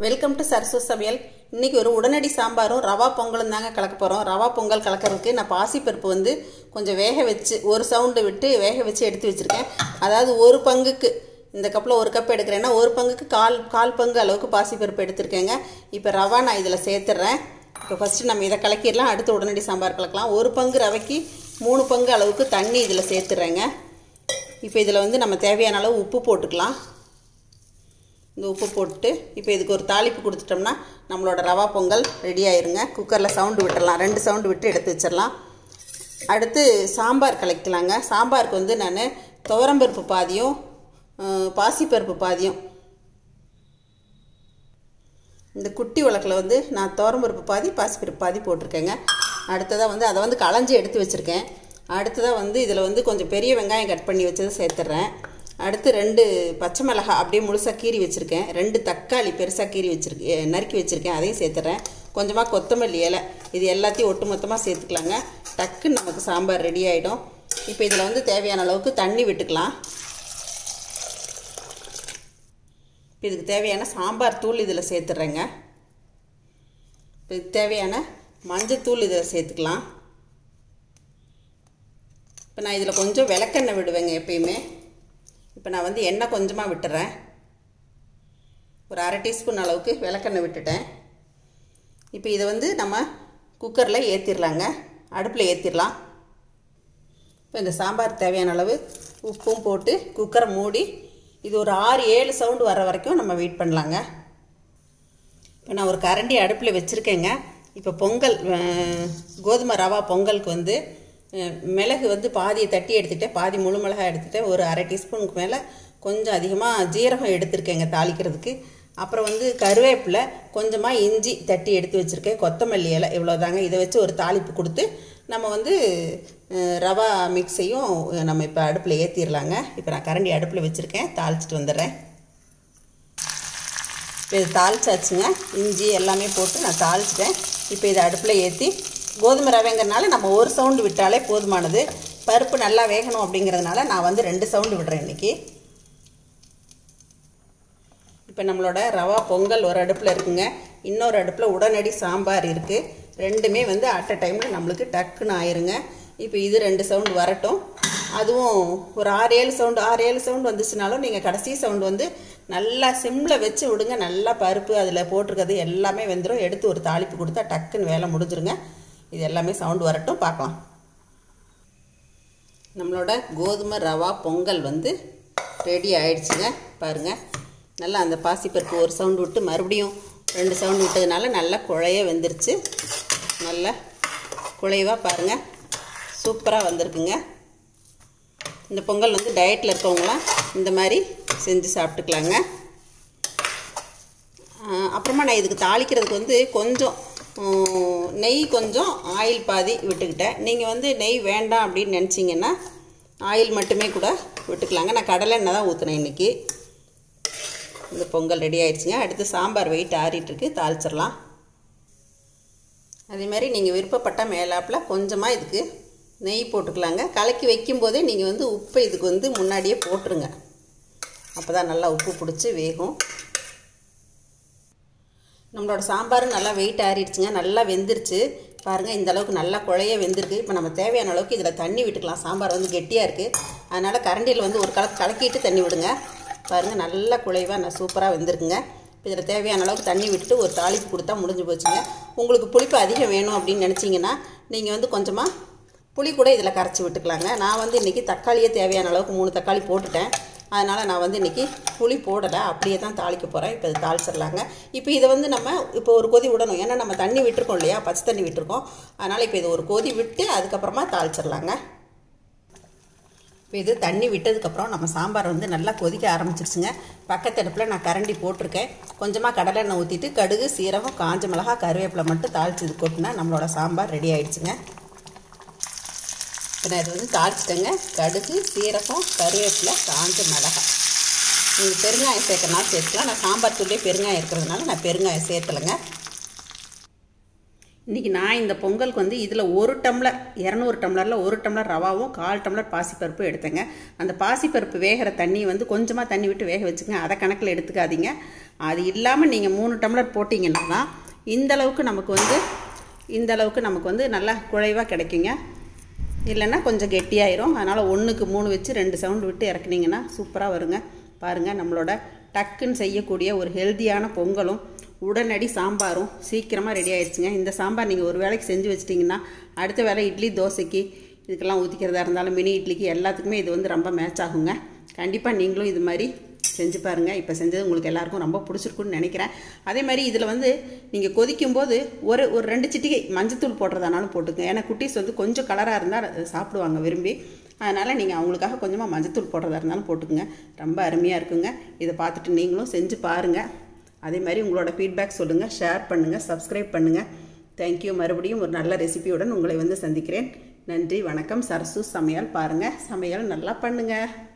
welcome to Sarasu சமையல் இன்னைக்கு ஒரு உடனடி சாம்பாரும் ரவா பொங்கலும் தாங்க கலக்க போகிறோம் ரவா பொங்கல் கலக்கிறதுக்கு நான் பாசிப்பருப்பு வந்து கொஞ்சம் வேக வச்சு ஒரு சவுண்டு விட்டு வேக வச்சு எடுத்து வச்சுருக்கேன் அதாவது ஒரு பங்குக்கு இந்த கப்பில் ஒரு கப் எடுக்கிறேன்னா ஒரு பங்குக்கு கால் கால் பங்கு அளவுக்கு பாசிப்பருப்பு எடுத்திருக்கேங்க இப்போ ரவா நான் இதில் சேர்த்துட்றேன் இப்போ ஃபஸ்ட்டு நம்ம இதை கலக்கிடலாம் அடுத்து உடனடி சாம்பார் கலக்கலாம் ஒரு பங்கு ரவைக்கு மூணு பங்கு அளவுக்கு தண்ணி இதில் சேர்த்துட்றேங்க இப்போ இதில் வந்து நம்ம தேவையான அளவு உப்பு போட்டுக்கலாம் இந்த உப்பு போட்டு இப்போ இதுக்கு ஒரு தாளிப்பு கொடுத்துட்டோம்னா நம்மளோட ரவா பொங்கல் ரெடி ஆயிருங்க குக்கரில் சவுண்டு விட்டுடலாம் ரெண்டு சவுண்டு விட்டு எடுத்து வச்சிடலாம் அடுத்து சாம்பார் கலக்கலாங்க சாம்பாருக்கு வந்து நான் துவரம்பருப்பு பாதியும் அஹ், பாசிப்பருப்பு பாதியும் இந்த குட்டி உலக்கில் வந்து நான் துவரம்பருப்பு பாதி பாசிப்பருப்பு பாதி போட்டிருக்கேங்க அடுத்ததாக வந்து அதை வந்து களைஞ்சி எடுத்து வச்சுருக்கேன் அடுத்ததாக வந்து இதில் வந்து கொஞ்சம் பெரிய வெங்காயம் கட் பண்ணி வச்சதை சேர்த்துட்றேன் அடுத்து ரெண்டு பச்சை மிளகாய் அப்படியே முழுசாக கீறி வச்சுருக்கேன் ரெண்டு தக்காளி பெருசாக கீறி வச்சுருக்கேன் நறுக்கி வச்சுருக்கேன் அதையும் சேர்த்துறேன் கொஞ்சமாக கொத்தமல்லி இலை இது எல்லாத்தையும் ஒட்டு மொத்தமாக சேர்த்துக்கலாங்க டக்குன்னு நமக்கு சாம்பார் ரெடி ஆகிடும் இப்போ இதில் வந்து தேவையான அளவுக்கு தண்ணி விட்டுக்கலாம் இப்போ இதுக்கு தேவையான சாம்பார் தூள் இதில் சேர்த்துட்றேங்க இப்போ இதுக்கு தேவையான மஞ்சத்தூள் இதில் சேர்த்துக்கலாம் இப்போ நான் இதில் கொஞ்சம் விளக்கெண்ணெய் விடுவேங்க எப்பயுமே இப்போ நான் வந்து எண்ணெய் கொஞ்சமாக விட்டுறேன் ஒரு அரை டீஸ்பூன் அளவுக்கு விளக்கெண்ணெய் விட்டுட்டேன் இப்போ இதை வந்து நம்ம குக்கரில் ஏற்றிடலாங்க அடுப்பில் ஏற்றிடலாம் இப்போ இந்த சாம்பார் தேவையான அளவு உப்பும் போட்டு குக்கரை மூடி இது ஒரு ஆறு ஏழு சவுண்டு வர வரைக்கும் நம்ம வெயிட் பண்ணலாங்க இப்போ நான் ஒரு கரண்டி அடுப்பில் வச்சுருக்கேங்க இப்போ பொங்கல் அஹ், கோதுமை ரவா பொங்கலுக்கு வந்து அஹ், மிளகு வந்து பாதியை தட்டி எடுத்துகிட்டேன் பாதி முழு மிளகாய் எடுத்துகிட்டேன் ஒரு அரை டீஸ்பூனுக்கு மேலே கொஞ்சம் அதிகமாக ஜீரகம் எடுத்திருக்கேங்க தாளிக்கிறதுக்கு அப்புறம் வந்து கருவேப்பிலை கொஞ்சமாக இஞ்சி தட்டி எடுத்து வச்சுருக்கேன் கொத்தமல்லி இலை இவ்வளோதாங்க இதை வச்சு ஒரு தாளிப்பு கொடுத்து நம்ம வந்து அஹ், ரவா மிக்ஸையும் நம்ம இப்போ அடுப்பில் ஏற்றிடலாங்க இப்போ நான் கரண்டி அடுப்பில் வச்சுருக்கேன் தாளிச்சிட்டு வந்துடுறேன் இப்போ இது தாளிச்சாச்சுங்க இஞ்சி எல்லாமே போட்டு நான் தாளிச்சிட்டேன் இப்போ இதை அடுப்பில் ஏற்றி கோதுமை ரவைங்கிறனால நம்ம ஒரு சவுண்டு விட்டாலே போதுமானது பருப்பு நல்லா வேகணும் அப்படிங்கிறதுனால நான் வந்து ரெண்டு சவுண்டு விடுறேன் இன்றைக்கி இப்போ நம்மளோட ரவா பொங்கல் ஒரு அடுப்பில் இருக்குங்க இன்னொரு அடுப்பில் உடனடி சாம்பார் இருக்குது ரெண்டுமே வந்து அட் அ டைமில் நம்மளுக்கு டக்குன்னு ஆயிருங்க இப்போ இது ரெண்டு சவுண்டு வரட்டும் அதுவும் ஒரு ஆறு ஏழு சவுண்டு ஆறு ஏழு சவுண்டு வந்துச்சுனாலும் நீங்கள் கடைசி சவுண்டு வந்து நல்லா சிம்மில் வச்சு விடுங்க நல்லா பருப்பு அதில் போட்டிருக்கிறது எல்லாமே வெந்துடும் எடுத்து ஒரு தாளிப்பு கொடுத்தா டக்குன்னு வேலை முடிஞ்சிருங்க இது எல்லாமே சவுண்டு வரட்டும் பார்க்கலாம் நம்மளோட கோதுமை ரவா பொங்கல் வந்து ரெடி ஆயிடுச்சுங்க பாருங்கள் நல்லா அந்த பாசிப்பருப்பு ஒரு சவுண்டு விட்டு மறுபடியும் ரெண்டு சவுண்டு விட்டதுனால நல்லா குழைய வெந்துருச்சு நல்லா குழைவாக பாருங்கள் சூப்பராக வந்திருக்குங்க இந்த பொங்கல் வந்து டயட்டில் இருக்கவங்களாம் இந்த மாதிரி செஞ்சு சாப்பிட்டுக்கலாங்க ஆஹ் அப்புறமா நான் இதுக்கு தாளிக்கிறதுக்கு வந்து கொஞ்சம் உம், நெய் கொஞ்சம் ஆயில் பாதி விட்டுக்கிட்டேன் நீங்கள் வந்து நெய் வேண்டாம் அப்படின்னு நினச்சிங்கன்னா ஆயில் மட்டுமே கூட விட்டுக்கலாங்க நான் கடலை எண்ணெய் தான் ஊற்றினேன் இன்றைக்கி இந்த பொங்கல் ரெடி ஆயிடுச்சுங்க அடுத்து சாம்பார் வெயிட் ஆறிட்டுருக்கு தாளிச்சிடலாம் அதே மாதிரி நீங்கள் விருப்பப்பட்ட மேலாப்பில் கொஞ்சமாக இதுக்கு நெய் போட்டுக்கலாங்க கலக்கி வைக்கும்போதே நீங்கள் வந்து உப்பை இதுக்கு வந்து முன்னாடியே போட்டுருங்க அப்போ தான் நல்லா உப்பு பிடிச்சி வேகும் நம்மளோட சாம்பாரும் நல்லா வெயிட் ஆறிடுச்சுங்க நல்லா வெந்துருச்சு பாருங்கள் இந்த அளவுக்கு நல்லா குழைய வெந்திருக்கு இப்போ நம்ம தேவையான அளவுக்கு இதில் தண்ணி விட்டுக்கலாம் சாம்பார் வந்து கெட்டியாக இருக்குது அதனால் கரண்டியில் வந்து ஒரு கலக்கு கலக்கிட்டு தண்ணி விடுங்க பாருங்கள் நல்லா குழைவாக நான் சூப்பராக வெந்திருக்குங்க இப்போ இதில் தேவையான அளவுக்கு தண்ணி விட்டுட்டு ஒரு தாளிப்பு கொடுத்தா முடிஞ்சு போச்சுங்க உங்களுக்கு புளிப்பு அதிகம் வேணும் அப்படின்னு நினச்சிங்கன்னா நீங்கள் வந்து கொஞ்சமாக புளி கூட இதில் கரைச்சி விட்டுக்கலாங்க நான் வந்து இன்றைக்கி தக்காளியே தேவையான அளவுக்கு மூணு தக்காளி போட்டுட்டேன் அதனால் நான் வந்து இன்றைக்கி புளி போடலை அப்படியே தான் தாளிக்க போகிறேன் இப்போ இது தாளிச்சிடலாங்க இப்போ இதை வந்து நம்ம இப்போ ஒரு கொதி விடணும் ஏன்னா நம்ம தண்ணி விட்டுருக்கோம் இல்லையா பச்சை தண்ணி விட்டுருக்கோம் அதனால் இப்போ இது ஒரு கொதி விட்டு அதுக்கப்புறமா தாளிச்சிடலாங்க இப்போ இது தண்ணி விட்டதுக்கப்புறம் நம்ம சாம்பார் வந்து நல்லா கொதிக்க ஆரம்பிச்சிருச்சுங்க பக்கத்து அடுப்பில் நான் கரண்டி போட்டிருக்கேன் கொஞ்சமாக கடலெண்ணெய் ஊற்றிட்டு கடுகு சீரகம் காஞ்ச மிளகா கருவேப்பிலை மட்டும் தாளிச்சு இது கொட்டினா நம்மளோட சாம்பார் ரெடி ஆயிடுச்சுங்க இப்போ நான் இது வந்து தாளிச்சிட்டேங்க கடுகு சீரகம் கருவேப்பிலை காஞ்ச மிளகாய் நீங்கள் பெருங்காயம் சேர்க்கறனால சேர்த்துக்கலாம் நான் சாம்பார் தூள்லேயே பெருங்காயம் இருக்கிறதுனால நான் பெருங்காயம் சேர்த்தலைங்க இன்றைக்கி நான் இந்த பொங்கலுக்கு வந்து இதில் ஒரு டம்ளர் இரநூறு டம்ளரில் ஒரு டம்ளர் ரவாவும் கால் டம்ளர் பாசிப்பருப்பு எடுத்தேங்க அந்த பாசிப்பருப்பு வேகிற தண்ணி வந்து கொஞ்சமாக தண்ணி விட்டு வேக வச்சுங்க அதை கணக்கில் எடுத்துக்காதீங்க அது இல்லாமல் நீங்கள் மூணு டம்ளர் போட்டிங்கன்னா தான் இந்த அளவுக்கு நமக்கு வந்து இந்த அளவுக்கு நமக்கு வந்து நல்லா குழைவாக கிடைக்குங்க இல்லைன்னா கொஞ்சம் கெட்டியாயிரும் அதனால் ஒன்றுக்கு மூணு வச்சு ரெண்டு சவுண்டு விட்டு இறக்குனீங்கன்னா சூப்பராக வருங்க பாருங்கள் நம்மளோட டக்குன்னு செய்யக்கூடிய ஒரு ஹெல்த்தியான பொங்கலும் உடனடி சாம்பாரும் சீக்கிரமாக ரெடி ஆயிடுச்சுங்க இந்த சாம்பார் நீங்கள் ஒரு வேளைக்கு செஞ்சு வச்சிட்டிங்கன்னா அடுத்த வேளை இட்லி தோசைக்கு இதுக்கெல்லாம் ஊற்றிக்கிறதா இருந்தாலும் மினி இட்லிக்கு எல்லாத்துக்குமே இது வந்து ரொம்ப மேட்ச் ஆகுங்க கண்டிப்பாக நீங்களும் இது மாதிரி செஞ்சு பாருங்கள் இப்போ செஞ்சது உங்களுக்கு எல்லாருக்கும் ரொம்ப பிடிச்சிருக்குன்னு நினைக்கிறேன் அதே மாதிரி இதில் வந்து நீங்கள் கொதிக்கும் போது ஒரு ஒரு ரெண்டு சிட்டிகை மஞ்சத்தூள் போடுறதானாலும் போட்டுங்க ஏன்னா குட்டீஸ் வந்து கொஞ்சம் கலராக இருந்தால் சாப்பிடுவாங்க விரும்பி அதனால் நீங்கள் அவங்களுக்காக கொஞ்சமாக மஞ்சத்தூள் போடுறதா இருந்தாலும் போட்டுக்குங்க ரொம்ப அருமையாக இருக்குங்க இதை பார்த்துட்டு நீங்களும் செஞ்சு பாருங்கள் அதே மாதிரி உங்களோட ஃபீட்பேக் சொல்லுங்கள் ஷேர் பண்ணுங்கள் சப்ஸ்கிரைப் பண்ணுங்கள் தேங்க்யூ மறுபடியும் ஒரு நல்ல ரெசிபியுடன் உங்களை வந்து சந்திக்கிறேன் நன்றி வணக்கம் சரசு சமையல் பாருங்கள் சமையல் நல்லா பண்ணுங்கள்